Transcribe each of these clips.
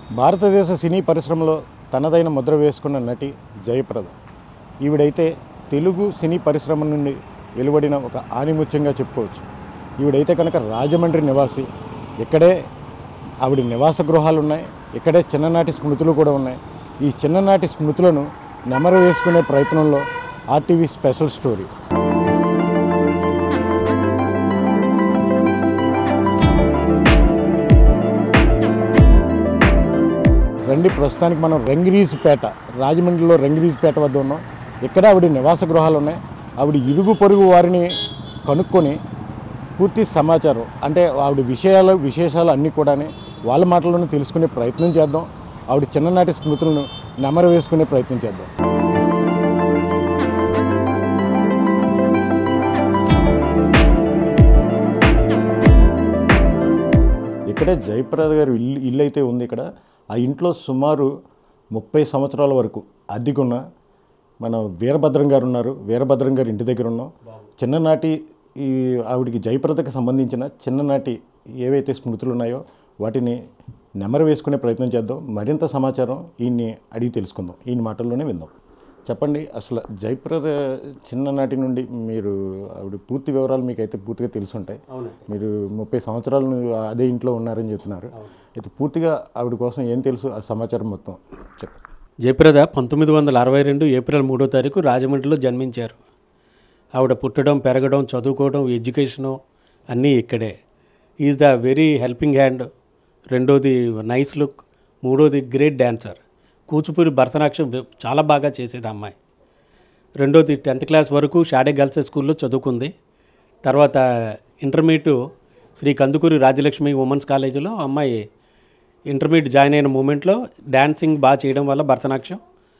భారతదేశ సినీ పరిశ్రమలో తనదైన ముద్ర వేసుకున్న నటి జయప్రద ఈవిడైతే తెలుగు సినీ పరిశ్రమ నుండి వెలువడిన ఒక ఆనిముత్యంగా చెప్పుకోవచ్చు ఈవిడైతే కనుక రాజమండ్రి నివాసి ఇక్కడే ఆవిడ నివాస గృహాలు ఉన్నాయి ఇక్కడే చిన్ననాటి స్మృతులు కూడా ఉన్నాయి ఈ చిన్ననాటి స్మృతులను నెమరు వేసుకునే ప్రయత్నంలో ఆర్టీవీ స్పెషల్ స్టోరీ రండి ప్రస్తుతానికి మనం రంగిరీజ్పేట రాజమండ్రిలో రంగిరీజ్పేట వద్ద ఉన్నాం ఇక్కడ ఆవిడ నివాస గృహాలు ఉన్నాయి ఆవిడ ఇరుగు పొరుగు వారిని కనుక్కొని పూర్తి సమాచారం అంటే ఆవిడ విషయాలు విశేషాలు అన్నీ కూడా వాళ్ళ మాటల్లోనే తెలుసుకునే ప్రయత్నం చేద్దాం ఆవిడ చిన్ననాటి స్మృతులను నెమరు వేసుకునే ప్రయత్నం చేద్దాం ఇక్కడే జయప్రద గారి ఇల్లు ఇల్లు అయితే ఉంది ఇక్కడ ఆ ఇంట్లో సుమారు ముప్పై సంవత్సరాల వరకు అద్దెకున్న మన వీరభద్రం గారు ఉన్నారు వీరభద్రం గారి ఇంటి దగ్గర ఉన్నాం చిన్ననాటి ఈ ఆవిడికి జయప్రదకి సంబంధించిన చిన్ననాటి ఏవైతే స్మృతులు ఉన్నాయో వాటిని నెమరు వేసుకునే ప్రయత్నం చేద్దాం మరింత సమాచారం ఈయన్ని అడిగి తెలుసుకుందాం ఈయన మాటల్లోనే విందాం చెప్పండి అసలు జయప్రద చిన్ననాటి నుండి మీరు ఆవిడ పూర్తి వివరాలు మీకు అయితే పూర్తిగా తెలిసి ఉంటాయి మీరు ముప్పై సంవత్సరాలు అదే ఇంట్లో ఉన్నారని చెప్తున్నారు అయితే పూర్తిగా ఆవిడ కోసం ఏం తెలుసు ఆ సమాచారం మొత్తం చెప్పండి జయప్రద పంతొమ్మిది వందల అరవై రెండు ఏప్రిల్ మూడో తారీఖు రాజమండ్రిలో జన్మించారు ఆవిడ పుట్టడం పెరగడం చదువుకోవడం ఎడ్యుకేషను అన్నీ ఇక్కడే is the very helping hand రెండోది నైస్ లుక్ మూడోది గ్రేట్ డ్యాన్సర్ కూచిపూడి భరతనాట్యం వె- చాలా బాగా చేసేది ఆ అమ్మాయి రెండోది టెన్త్ క్లాస్ వరకు షాడే గర్ల్స్ స్కూల్లో చదువుకుంది తర్వాత ఇంటర్మీడియట్ శ్రీ కందుకూరి రాజలక్ష్మి ఉమెన్స్ కాలేజీలో ఆ అమ్మాయి ఇంటర్మీడియట్ జాయిన్ అయిన మూమెంట్లో డ్యాన్సింగ్ బాగా చేయడం వల్ల భరతనాట్యం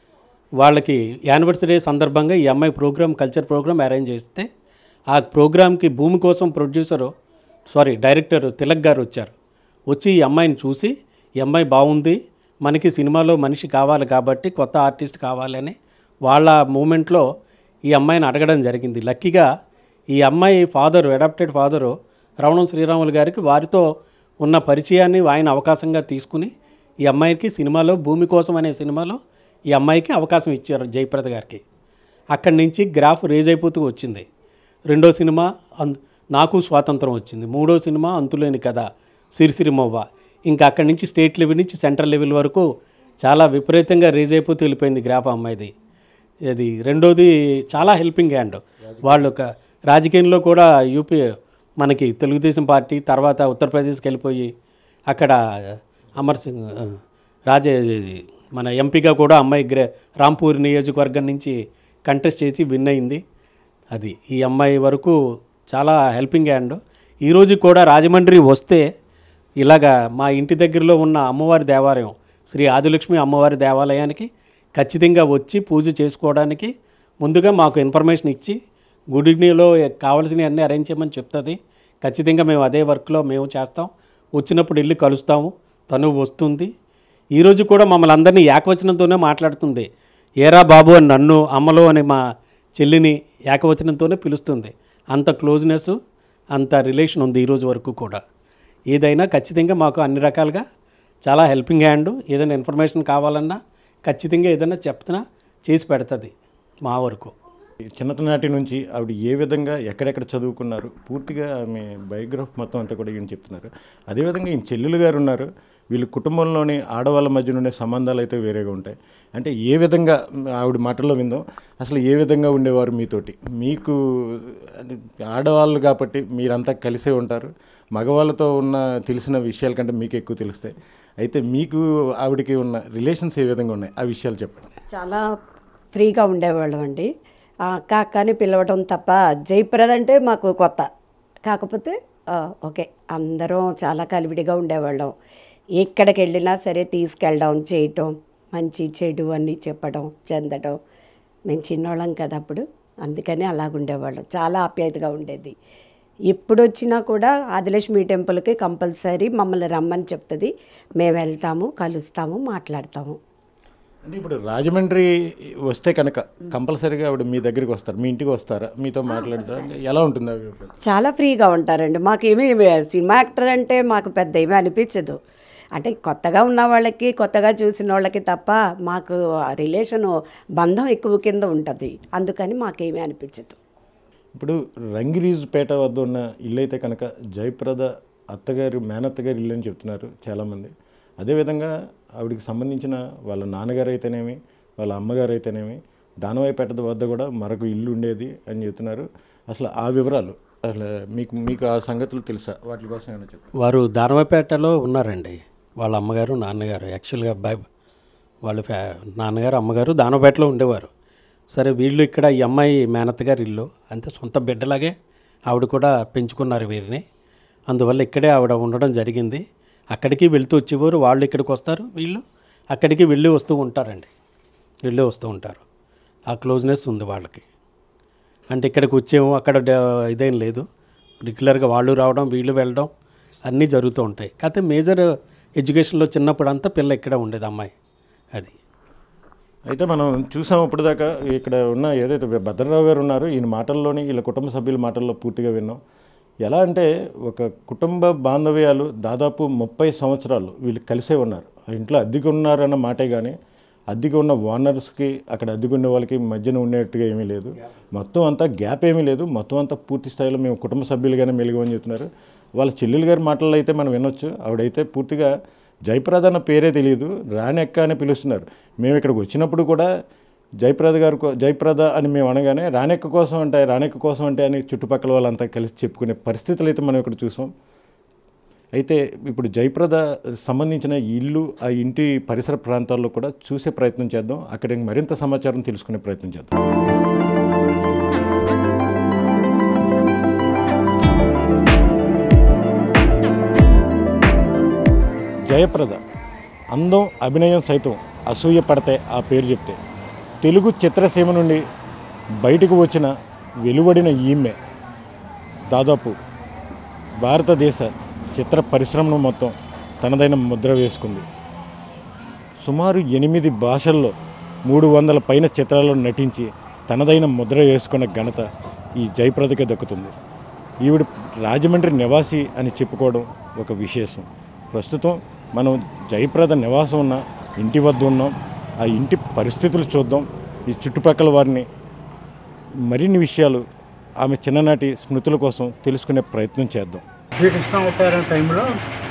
వాళ్ళకి యానివర్సరీ సందర్భంగా ఈ అమ్మాయి ప్రోగ్రామ్ కల్చర్ ప్రోగ్రామ్ అరేంజ్ చేస్తే ఆ ప్రోగ్రామ్కి భూమి కోసం ప్రొడ్యూసరు సారీ డైరెక్టర్ తిలక్ గారు వచ్చారు వచ్చి ఈ అమ్మాయిని చూసి ఈ అమ్మాయి బాగుంది మనకి సినిమాలో మనిషి కావాలి కాబట్టి కొత్త ఆర్టిస్ట్ కావాలని వాళ్ళ మూమెంట్లో ఈ అమ్మాయిని అడగడం జరిగింది లక్కీగా ఈ అమ్మాయి father adopted father Ravanam Sriramulu గారికి వారితో ఉన్న పరిచయాన్ని ఆయన అవకాశంగా తీసుకుని ఈ అమ్మాయికి సినిమాలో భూమి కోసం అనే సినిమాలో ఈ అమ్మాయికి అవకాశం ఇచ్చారు జయప్రద గారికి అక్కడి నుంచి గ్రాఫ్ రేజ్ అయిపోతూ వచ్చింది రెండో సినిమా అన్ నాకు స్వాతంత్రం వచ్చింది మూడో సినిమా అంతులేని కథ సిరిసిరిమవ్వ ఇంకా అక్కడి నుంచి స్టేట్ లెవెల్ నుంచి సెంట్రల్ లెవెల్ వరకు చాలా విపరీతంగా రేజ్ అయిపోతూ వెళ్ళిపోయింది గ్రాఫ్ ఆ అమ్మాయిది ఇది రెండోది చాలా హెల్పింగ్ హ్యాండ్ వాళ్ళు ఒక రాజకీయంలో కూడా యూపీ మనకి తెలుగుదేశం పార్టీ తర్వాత ఉత్తరప్రదేశ్కి వెళ్ళిపోయి అక్కడ అమర్ సింగ్ ఆ, రాజే మన ఎంపీగా కూడా అమ్మాయి గ్రే రాంపూర్ నియోజకవర్గం నుంచి కంటెస్ట్ చేసి విన్ అయింది అది ఈ అమ్మాయి వరకు చాలా హెల్పింగ్ హ్యాండ్ ఈరోజు కూడా రాజమండ్రి వస్తే ఇలాగా మా ఇంటి దగ్గరలో ఉన్న అమ్మవారి దేవాలయం శ్రీ ఆదిలక్ష్మి అమ్మవారి దేవాలయానికి ఖచ్చితంగా వచ్చి పూజ చేసుకోవడానికి ముందుగా మాకు ఇన్ఫర్మేషన్ ఇచ్చి గుడిలో కావాల్సినవి అన్నీ అరేంజ్ చేయమని చెప్తుంది ఖచ్చితంగా మేము అదే వర్క్లో మేము చేస్తాం వచ్చినప్పుడు వెళ్ళి కలుస్తాము తను వస్తుంది ఈరోజు కూడా మమ్మల్ని అందరినీ ఏకవచనంతోనే మాట్లాడుతుంది ఏరా బాబు అని నన్ను అమ్మలో అని మా చెల్లిని ఏకవచనంతోనే పిలుస్తుంది అంత క్లోజ్నెస్ అంత రిలేషన్ ఉంది ఈరోజు వరకు కూడా ఏదైనా ఖచ్చితంగా మాకు అన్ని రకాలుగా చాలా హెల్పింగ్ హ్యాండ్ ఏదైనా ఇన్ఫర్మేషన్ కావాలన్నా ఖచ్చితంగా ఏదైనా చెప్తున్నా చేసి పెడుతుంది మా వరకు చిన్నతనాటి నుంచి ఆవిడ ఏ విధంగా ఎక్కడెక్కడ చదువుకున్నారు పూర్తిగా ఆమె బయోగ్రఫీ మొత్తం అంతా కూడా ఈయన చెప్తున్నారు అదేవిధంగా ఈయన చెల్లెలు గారు ఉన్నారు వీళ్ళ కుటుంబంలోని ఆడవాళ్ళ మధ్య ఉండే సంబంధాలు అయితే వేరేగా ఉంటాయి అంటే ఏ విధంగా ఆవిడ మాటల్లో విందాం అసలు ఏ విధంగా ఉండేవారు మీతోటి మీకు అంటే ఆడవాళ్ళు కాబట్టి మీరంతా కలిసే ఉంటారు మగవాళ్ళతో ఉన్న తెలిసిన విషయాల కంటే మీకు ఎక్కువ తెలుస్తాయి అయితే మీకు ఆవిడకి ఉన్న రిలేషన్స్ ఏ విధంగా ఉన్నాయి ఆ విషయాలు చెప్పండి చాలా ఫ్రీగా ఉండేవాళ్ళం అండి ఆ అక్క అక్క అని పిలవడం తప్ప జయప్రద అంటే మాకు కొత్త కాకపోతే ఆ, ఓకే అందరం చాలా కలివిడిగా ఉండేవాళ్ళం ఎక్కడికి వెళ్ళినా సరే తీసుకెళ్ళడం చేయటం మంచి చెడు అన్నీ చెప్పడం చెందడం మేము చిన్నోళ్ళం కదా అప్పుడు అందుకని అలాగుండేవాళ్ళం చాలా ఆప్యాయతగా ఉండేది ఎప్పుడు వచ్చినా కూడా ఆదిలక్ష్మి టెంపుల్కి కంపల్సరీ మమ్మల్ని రమ్మని చెప్తుంది మేము వెళ్తాము కలుస్తాము మాట్లాడతాము అంటే ఇప్పుడు రాజమండ్రి వస్తే కనుక కంపల్సరీగా ఆవిడ మీ దగ్గరికి వస్తారు మీ ఇంటికి వస్తారా మీతో మాట్లాడతారా అంటే ఎలా ఉంటుంది ఆ చాలా ఫ్రీగా ఉంటారండి మాకేమీ సినిమా యాక్టర్ అంటే మాకు పెద్ద ఏమీ అనిపించదు అంటే కొత్తగా ఉన్న వాళ్ళకి కొత్తగా చూసిన వాళ్ళకి తప్ప మాకు రిలేషను బంధం ఎక్కువ కింద ఉంటుంది అందుకని మాకేమీ అనిపించదు ఇప్పుడు రంగిరీజుపేట వద్ద ఉన్న ఇల్లు అయితే కనుక జయప్రద అత్తగారు మేనత్త గారి ఇల్లు అని చెప్తున్నారు చాలామంది అదేవిధంగా ఆవిడకి సంబంధించిన వాళ్ళ నాన్నగారు అయితేనేమి వాళ్ళ అమ్మగారు అయితేనేమి దానవాయిపేట వద్ద కూడా మరొక ఇల్లు ఉండేది అని చెప్తున్నారు అసలు ఆ వివరాలు అసలు మీకు మీకు ఆ సంగతులు తెలుసా వాటి కోసం ఏమైనా చెప్పండి వారు దానవపేటలో ఉన్నారండి వాళ్ళ అమ్మగారు నాన్నగారు యాక్చువల్గా అబ్బాయి వాళ్ళ ఫ్యా నాన్నగారు అమ్మగారు దానవపేటలో ఉండేవారు సరే వీళ్ళు ఇక్కడ ఈ అమ్మాయి మేనత్త గారి ఇల్లు అంతే సొంత బిడ్డలాగే ఆవిడ కూడా పెంచుకున్నారు వీరిని అందువల్ల ఇక్కడే ఆవిడ ఉండడం జరిగింది అక్కడికి వెళ్తూ వచ్చేవారు వాళ్ళు ఇక్కడికి వస్తారు వీళ్ళు అక్కడికి వెళ్ళి వస్తూ ఉంటారండి వెళ్ళి వస్తూ ఉంటారు ఆ క్లోజ్నెస్ ఉంది వాళ్ళకి అంటే ఇక్కడికి వచ్చేమో అక్కడ డ- ఇదేం లేదు రెగ్యులర్గా వాళ్ళు రావడం వీళ్ళు వెళ్ళడం అన్నీ జరుగుతూ ఉంటాయి కాకపోతే మేజర్ ఎడ్యుకేషన్లో చిన్నప్పుడు అంతా పిల్ల ఇక్కడే ఉండేది అమ్మాయి అది అయితే మనం చూసాం ఇప్పటిదాకా ఇక్కడ ఉన్న ఏదైతే భద్రరావు గారు ఉన్నారో ఈయన మాటల్లోని వీళ్ళ కుటుంబ సభ్యుల మాటల్లో పూర్తిగా విన్నాం ఎలా అంటే ఒక కుటుంబ బాంధవ్యాలు దాదాపు ముప్పై సంవత్సరాలు వీళ్ళు కలిసే ఉన్నారు ఆ ఇంట్లో అద్దెకు ఉన్నారన్న మాటే కానీ అద్దెకు ఉన్న ఓనర్స్కి అక్కడ అద్దెకు ఉండే వాళ్ళకి మధ్యన ఉండేట్టుగా ఏమీ లేదు మొత్తం అంతా గ్యాప్ ఏమీ లేదు మొత్తం అంతా పూర్తి స్థాయిలో మేము కుటుంబ సభ్యులుగానే మెలుగుమని చెప్తున్నారు వాళ్ళ చెల్లెలు గారి మాటల్లో అయితే మనం వినొచ్చు ఆవిడైతే పూర్తిగా జయప్రద అన్న పేరే తెలియదు రాణి అక్క అని పిలుస్తున్నారు మేము ఇక్కడికి వచ్చినప్పుడు కూడా జయప్రద గారు కో- జయప్రద అని మేము అనగానే రాణెక్క కోసం అంటే రాణెక్క కోసం అంటే అని చుట్టుపక్కల వాళ్ళంతా కలిసి చెప్పుకునే పరిస్థితులు అయితే మనం ఇక్కడ చూసాం అయితే ఇప్పుడు జయప్రద సంబంధించిన ఈ ఇల్లు ఆ ఇంటి పరిసర ప్రాంతాల్లో కూడా చూసే ప్రయత్నం చేద్దాం అక్కడ మరింత సమాచారం తెలుసుకునే ప్రయత్నం చేద్దాం జయప్రద అందం అభినయం సైతం అసూయ పడితే ఆ పేరు చెప్తే తెలుగు చిత్రసీమ నుండి బయటకు వచ్చిన వెలువడిన ఈమె దాదాపు భారతదేశ చిత్ర పరిశ్రమను మొత్తం తనదైన ముద్ర వేసుకుంది సుమారు ఎనిమిది భాషల్లో మూడు వందల పైన చిత్రాల్లో నటించి తనదైన ముద్ర వేసుకున్న ఘనత ఈ జయప్రదకే దక్కుతుంది ఈవిడ రాజమండ్రి నివాసి అని చెప్పుకోవడం ఒక విశేషం ప్రస్తుతం మనం జయప్రద నివాసం ఉన్న ఇంటి వద్ద ఉన్నాం ఆ ఇంటి పరిస్థితులు చూద్దాం ఈ చుట్టుపక్కల వారిని మరిన్ని విషయాలు ఆమె చిన్ననాటి స్మృతుల కోసం తెలుసుకునే ప్రయత్నం చేద్దాం శ్రీకృష్ణ అవతారం టైంలో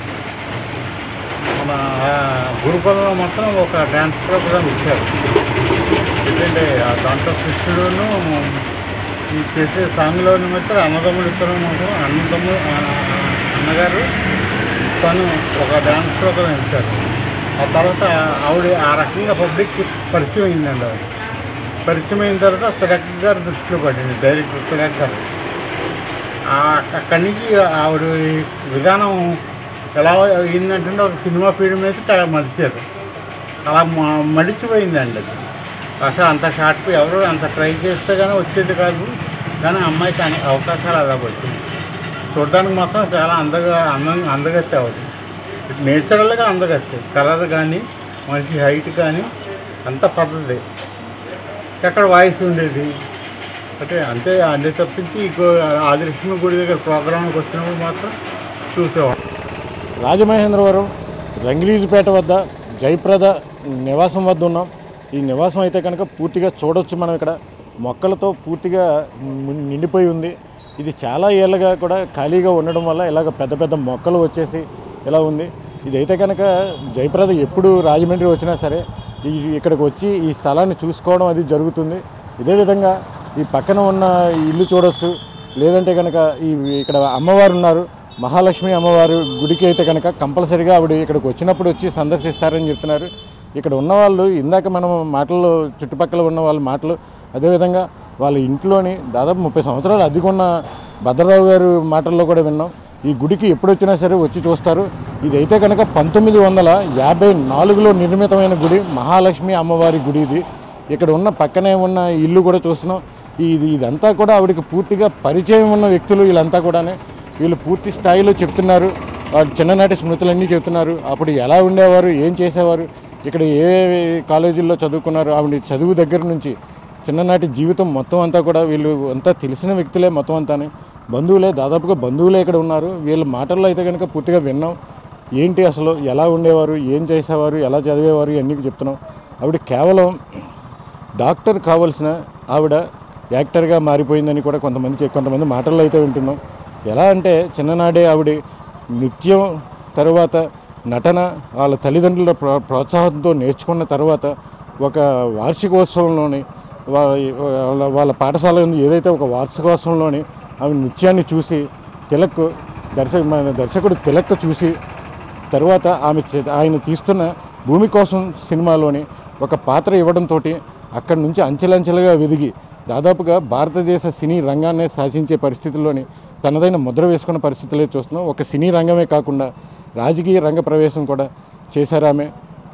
మన ఆ, గురుకులంలో మొత్తం ఒక డ్యాన్స్ ప్రోగ్రామ్ ఇచ్చారు ఎందుకంటే ఆ దాంట్లో కృష్ణుడును ఈ చేసే సాంగ్లో నిమిత్తం అన్నదమ్ముడు ఇద్దరు అన్నదమ్ముడు ఆ, అన్నగారు తను ఒక డ్యాన్స్ ప్రోగ్రామ్ ఇచ్చారు ఆ తర్వాత ఆవిడ ఆ రకంగా పబ్లిక్ పరిచయం అయిందండి ఆవిడ పరిచయం అయిన తర్వాత తిలక్ గారు దృష్టిలో పడింది డైరెక్టర్ తిలక్ గారు ఆ- అక్కడి నుంచి ఆవిడ విధానం ఎలా అయిందంటే ఒక సినిమా ఫీల్డ్ మీద అలా మలిచారు అలా మ- మలిచిపోయిందండి అది అసలు అంత షార్ట్ ఎవరు అంత ట్రై చేస్తే కానీ వచ్చేది కాదు కానీ అమ్మాయికి అన్ని అవకాశాలు అలా వచ్చింది చూడడానికి మాత్రం చాలా అందగా అందం అందగత్తే ఆవిడ నేచురల్గా అందగత్తే కలర్ కానీ మనిషి హైట్ కానీ అంత పద్ధతి ఎక్కడ వాయిస్ ఉండేది అంటే అంతే అంతే తప్పించి ఇంకో ఆదిలక్ష్మి గుడి దగ్గర ప్రోగ్రాంకి వచ్చినప్పుడు మాత్రం చూసేవాడు రాజమహేంద్రవరం రంగిలీజుపేట వద్ద జయప్రద నివాసం వద్ద ఉన్నాం ఈ నివాసం అయితే కనుక పూర్తిగా చూడొచ్చు మనం ఇక్కడ మొక్కలతో పూర్తిగా ని- నిండిపోయి ఉంది ఇది చాలా ఏళ్ళగా కూడా ఖాళీగా ఉండడం వల్ల ఇలాగ పెద్ద పెద్ద మొక్కలు వచ్చేసి ఇలా ఉంది ఇదైతే కనుక జయప్రద ఎప్పుడు రాజమండ్రి వచ్చినా సరే ఈ ఇక్కడికి వచ్చి ఈ స్థలాన్ని చూసుకోవడం అది జరుగుతుంది ఇదే విధంగా ఈ పక్కన ఉన్న ఈ ఇల్లు చూడొచ్చు లేదంటే కనుక ఈ ఇక్కడ అమ్మవారు ఉన్నారు మహాలక్ష్మి అమ్మవారు గుడికి అయితే కనుక కంపల్సరీగా ఆవిడ ఇక్కడికి వచ్చినప్పుడు వచ్చి సందర్శిస్తారని చెప్తున్నారు ఇక్కడ ఉన్న వాళ్ళు ఇందాక మనం మాటల్లో చుట్టుపక్కల ఉన్న వాళ్ళ మాటలు అదేవిధంగా వాళ్ళ ఇంట్లోని దాదాపు ముప్పై సంవత్సరాలు అద్దెకున్న భద్రరావు గారు మాటల్లో కూడా విన్నాం ఈ గుడికి ఎప్పుడు వచ్చినా సరే వచ్చి చూస్తారు ఇదైతే కనుక పంతొమ్మిది వందల యాభై నాలుగులో నిర్మితమైన గుడి మహాలక్ష్మి అమ్మవారి గుడి ఇది ఇక్కడ ఉన్న పక్కనే ఉన్న ఇల్లు కూడా చూస్తున్నాం ఇది ఇదంతా కూడా ఆవిడకి పూర్తిగా పరిచయం ఉన్న వ్యక్తులు వీళ్ళంతా కూడానే వీళ్ళు పూర్తి స్థాయిలో చెప్తున్నారు వాళ్ళ చిన్ననాటి స్మృతులన్నీ చెప్తున్నారు అప్పుడు ఎలా ఉండేవారు ఏం చేసేవారు ఇక్కడ ఏ కాలేజీల్లో చదువుకున్నారు ఆవిడ చదువు దగ్గర నుంచి చిన్ననాటి జీవితం మొత్తం అంతా కూడా వీళ్ళు అంతా తెలిసిన వ్యక్తులే మొత్తం అంతానే బంధువులే దాదాపుగా బంధువులే ఇక్కడ ఉన్నారు వీళ్ళ మాటల్లో అయితే కనుక పూర్తిగా విన్నాం ఏంటి అసలు ఎలా ఉండేవారు ఏం చేసేవారు ఎలా చదివేవారు ఇవన్నీ చెప్తున్నాం ఆవిడ కేవలం డాక్టర్ కావాల్సిన ఆవిడ యాక్టర్గా మారిపోయిందని కూడా కొంతమంది చె- కొంతమంది మాటల్లో అయితే వింటున్నాం ఎలా అంటే చిన్ననాడే ఆవిడ నృత్యం తర్వాత నటన వాళ్ళ తల్లిదండ్రుల ప్రో ప్రోత్సాహంతో నేర్చుకున్న తర్వాత ఒక వార్షికోత్సవంలోని వా- వాళ్ళ వాళ్ళ పాఠశాల యందు ఏదైతే ఒక వార్షికోత్సవంలోని ఆమె నృత్యాన్ని చూసి తిలక్ దర్శక మన దర్శకుడు తిలక్ చూసి తర్వాత ఆమె చే- ఆయన తీస్తున్న భూమి కోసం సినిమాలోని ఒక పాత్ర ఇవ్వడంతో అక్కడి నుంచి అంచెలంచెలుగా వెదిగి దాదాపుగా భారతదేశ సినీ రంగాన్నే శాసించే పరిస్థితుల్లోని తనదైన ముద్ర వేసుకున్న పరిస్థితులే చూస్తున్నాం ఒక సినీ రంగమే కాకుండా రాజకీయ రంగ ప్రవేశం కూడా చేశారు ఆమె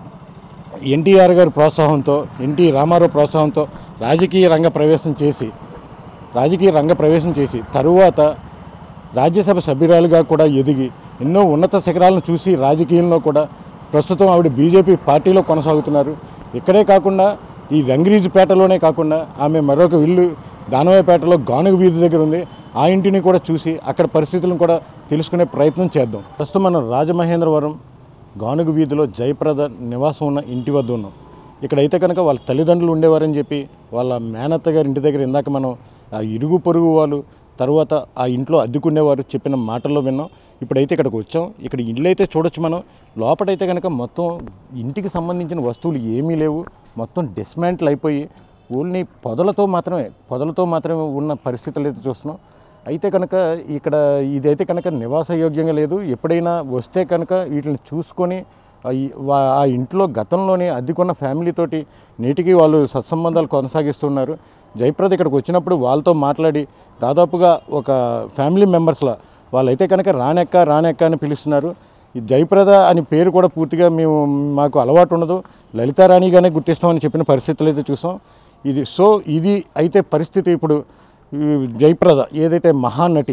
ఎన్టీఆర్ గారి ప్రోత్సాహంతో ఎన్టీ రామారావు ప్రోత్సాహంతో రాజకీయ రంగ ప్రవేశం చేసి రాజకీయ రంగ ప్రవేశం చేసి తరువాత రాజ్యసభ సభ్యురాలుగా కూడా ఎదిగి ఎన్నో ఉన్నత శిఖరాలను చూసి రాజకీయంలో కూడా ప్రస్తుతం ఆవిడ బీజేపీ పార్టీలో కొనసాగుతున్నారు ఇక్కడే కాకుండా ఈ రంగిరీజుపేటలోనే కాకుండా ఆమె మరొక ఇల్లు దానవాయపేటలో గానుగ వీధి దగ్గర ఉంది ఆ ఇంటిని కూడా చూసి అక్కడ పరిస్థితులను కూడా తెలుసుకునే ప్రయత్నం చేద్దాం ప్రస్తుతం మనం రాజమహేంద్రవరం గానుగ వీధిలో జయప్రద నివాసం ఉన్న ఇంటి వద్ద ఉన్నాం ఇక్కడైతే కనుక వాళ్ళ తల్లిదండ్రులు ఉండేవారని చెప్పి వాళ్ళ మేనత్త గారి ఇంటి దగ్గర ఇందాక మనం ఆ ఇరుగు పొరుగు వాళ్ళు తర్వాత ఆ ఇంట్లో అద్దెకుండేవారు చెప్పిన మాటల్లో విన్నాం ఇప్పుడైతే ఇక్కడికి వచ్చాం ఇక్కడ ఇల్లు అయితే చూడొచ్చు మనం లోపటైతే కనుక మొత్తం ఇంటికి సంబంధించిన వస్తువులు ఏమీ లేవు మొత్తం డిస్మాంటిల్ అయిపోయి ఓన్లీ పొదలతో మాత్రమే పొదలతో మాత్రమే ఉన్న పరిస్థితులు అయితే చూస్తున్నాం అయితే కనుక ఇక్కడ ఇదైతే కనుక నివాసయోగ్యంగా లేదు ఎప్పుడైనా వస్తే కనుక వీటిని చూసుకొని ఆ ఈ- వా- ఆ ఇంట్లో గతంలోనే అద్దెకున్న ఫ్యామిలీతోటి నేటికి వాళ్ళు సత్సంబంధాలు కొనసాగిస్తున్నారు జయప్రద ఇక్కడికి వచ్చినప్పుడు వాళ్ళతో మాట్లాడి దాదాపుగా ఒక ఫ్యామిలీ మెంబర్స్లా వాళ్ళైతే కనుక రానెక్క రానెక్క అని పిలుస్తున్నారు ఈ జయప్రద అని పేరు కూడా పూర్తిగా మేము మాకు అలవాటు ఉండదు లలితారాణిగానే గుర్తిస్తామని చెప్పిన పరిస్థితులు అయితే చూసాం ఇది సో ఇది అయితే పరిస్థితి ఇప్పుడు ఈ జయప్రద ఏదైతే మహానటి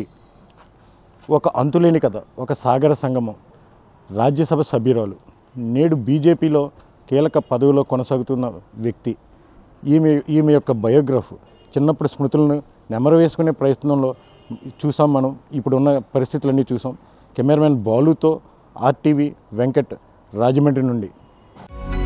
ఒక అంతులేని కథ ఒక సాగర సంగమం రాజ్యసభ సభ్యురాలు నేడు బీజేపీలో కీలక పదవిలో కొనసాగుతున్న వ్యక్తి ఈమె ఈమె యొక్క బయోగ్రఫ్ చిన్నప్పుడు స్మృతులను నెమరు వేసుకునే ప్రయత్నంలో చూసాం మనం ఇప్పుడున్న పరిస్థితులన్నీ చూసాం కెమెరామెన్ బాలుతో ఆర్టీవీ వెంకట్ రాజమండ్రి నుండి